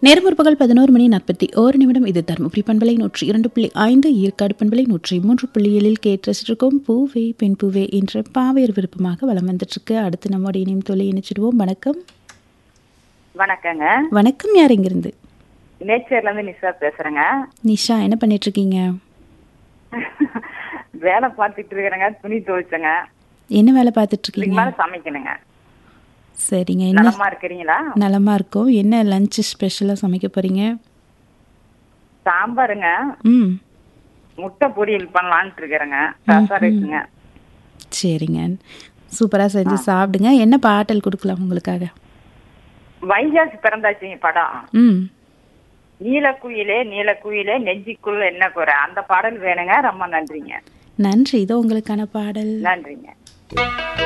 நேரம் பகல் பதினோரு மணி நாற்பத்தி ஓரு நிமிடம் இது தருமபுரி பண்பலை நூற்றி இரண்டு புள்ளி ஐந்து ஈர்க்காடு பண்பலை நூற்றி மூன்று புள்ளி ஏழில் கேட்டிருக்கும் பூவே பெண் பூவே என்ற பாவேர் விருப்பமாக வலம் வந்துட்டுருக்கு அடுத்து நம்மோட இணையம் தொலை இணைச்சிடுவோம் வணக்கம் வணக்கங்க வணக்கம் யார் இங்கிருந்து நேச்சர்ல இருந்து நிஷா பேசுறேங்க நிஷா என்ன பண்ணிட்டு இருக்கீங்க வேலை பார்த்துட்டு இருக்கிறேங்க துணி துவைச்சேங்க என்ன வேலை பார்த்துட்டு இதுக்கு இருக்கீங்க மேல சமைக்கணுங்க சரிங்க என்ன நலமா இருக்கிறீங்களா நலமா இருக்கோம் என்ன லஞ்ச் ஸ்பெஷலாக சமைக்க போறீங்க சாம்பாருங்க ம் முட்டை பொரியல் பண்ணலான்ட்டு இருக்கிறேங்க ரசம் இருக்குங்க சரிங்க சூப்பராக செஞ்சு சாப்பிடுங்க என்ன பாட்டல் கொடுக்கலாம் உங்களுக்காக வைகாசி பிறந்தாச்சுங்க படம் ம் நீலக்குயிலே நீலக்குயிலே நெஞ்சிக்குள்ள என்ன குறை அந்த பாடல் வேணுங்க ரொம்ப நன்றிங்க நன்றி இதோ உங்களுக்கான பாடல் நன்றிங்க